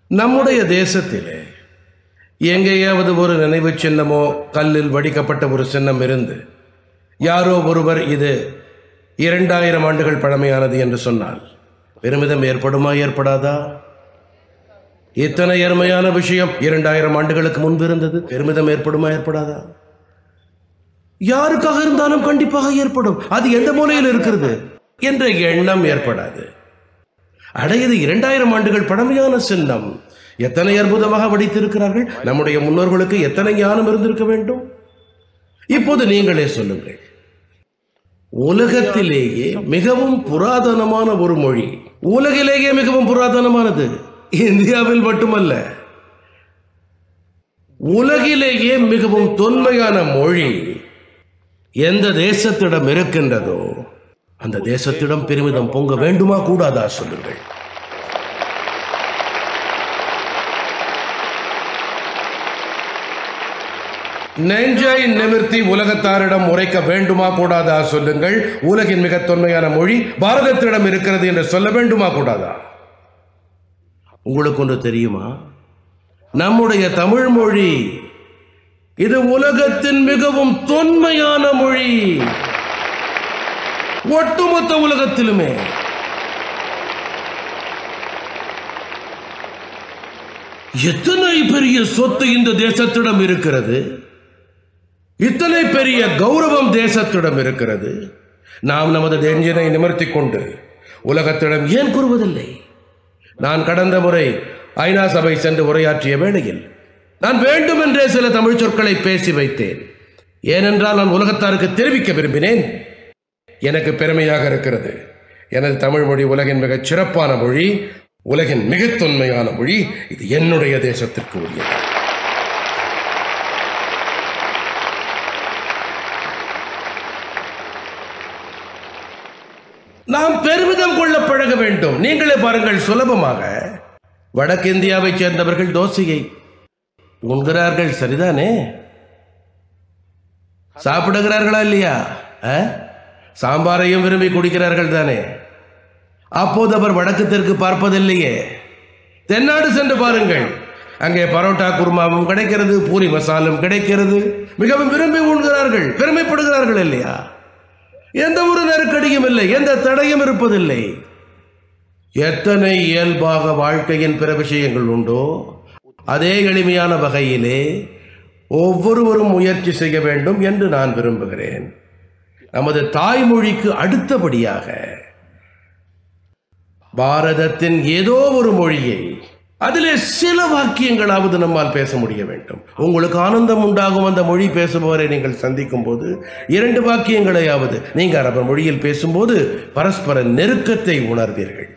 நம்முடைய தேசத்திலே எங்கேயாவது ஒரு நினைவு சின்னமோ கல்லில் வடிக்கப்பட்ட ஒரு சின்னம் இருந்து யாரோ ஒருவர் இது இரண்டாயிரம் ஆண்டுகள் பழமையானது என்று சொன்னால் பெருமிதம் ஏற்படுமா ஏற்படாதா இத்தனை அருமையான விஷயம் இரண்டாயிரம் ஆண்டுகளுக்கு முன்பு இருந்தது பெருமிதம் ஏற்படுமா ஏற்படாதா யாருக்காக இருந்தாலும் கண்டிப்பாக ஏற்படும் அது எந்த மூலையில் இருக்கிறது என்ற எண்ணம் ஏற்படாது அடையது இரண்டாயிரம் ஆண்டுகள் பழமையான சின்னம் எத்தனை அற்புதமாக வடித்திருக்கிறார்கள் நம்முடைய முன்னோர்களுக்கு எத்தனை ஞானம் இருந்திருக்க வேண்டும் இப்போது நீங்களே சொல்லுங்கள் உலகத்திலேயே மிகவும் புராதனமான ஒரு மொழி உலகிலேயே மிகவும் புராதனமானது இந்தியாவில் மட்டுமல்ல உலகிலேயே மிகவும் தொன்மையான மொழி எந்த தேசத்திடம் இருக்கின்றதோ அந்த தேசத்திடம் பெருமிதம் பொங்க வேண்டுமா கூடாதா சொல்லுங்கள் நெஞ்சை நிமிர்த்தி உலகத்தாரிடம் உரைக்க வேண்டுமா கூடாதா சொல்லுங்கள் உலகின் மிக தொன்மையான மொழி பாரதத்திடம் இருக்கிறது என்று சொல்ல வேண்டுமா கூடாதா உங்களுக்கு ஒன்று தெரியுமா நம்முடைய தமிழ் மொழி இது உலகத்தின் மிகவும் தொன்மையான மொழி ஒட்டுமொத்த உலகத்திலுமே எத்தனை பெரிய சொத்து இந்த தேசத்திடம் இருக்கிறது இத்தனை பெரிய கௌரவம் தேசத்திடம் இருக்கிறது நாம் நமது நெஞ்சினை நிமிர்த்தி கொண்டு உலகத்திடம் ஏன் கூறுவதில்லை நான் கடந்த முறை ஐநா சபை சென்று உரையாற்றிய வேளையில் நான் வேண்டுமென்றே சில தமிழ் சொற்களை பேசி வைத்தேன் ஏனென்றால் நான் உலகத்தாருக்கு தெரிவிக்க விரும்பினேன் எனக்கு பெருமையாக இருக்கிறது எனது தமிழ் மொழி உலகின் மிகச் சிறப்பான மொழி உலகின் மிகத் தொன்மையான மொழி இது என்னுடைய தேசத்திற்கு உரியது நாம் பெருமிதம் கொள்ள பழக வேண்டும் நீங்களே பாருங்கள் சுலபமாக வடக்கிந்தியாவைச் சேர்ந்தவர்கள் தோசையை உண்கிறார்கள் சரிதானே சாப்பிடுகிறார்களா இல்லையா ஆ? சாம்பாரையும் விரும்பி குடிக்கிறார்கள் தானே அப்போது அவர் வடக்கு தெற்கு பார்ப்பதில்லையே தென்னாடு சென்று பாருங்கள் அங்கே பரோட்டா குருமாவும் கிடைக்கிறது பூரி மசாலும் கிடைக்கிறது மிகவும் விரும்பி உண்கிறார்கள் பெருமைப்படுகிறார்கள் இல்லையா எந்த ஒரு நெருக்கடியும் இல்லை எந்த தடையும் இருப்பதில்லை எத்தனை இயல்பாக வாழ்க்கையின் பிற விஷயங்கள் உண்டோ அதே எளிமையான வகையிலே ஒவ்வொருவரும் முயற்சி செய்ய வேண்டும் என்று நான் விரும்புகிறேன் நமது தாய்மொழிக்கு அடுத்தபடியாக பாரதத்தின் ஏதோ ஒரு மொழியை அதிலே சில வாக்கியங்களாவது நம்மால் பேச முடிய வேண்டும் உங்களுக்கு ஆனந்தம் உண்டாகும் அந்த மொழி பேசுபவரை நீங்கள் சந்திக்கும் போது இரண்டு வாக்கியங்களையாவது நீங்கள் அரபு மொழியில் பேசும்போது பரஸ்பர நெருக்கத்தை உணர்வீர்கள்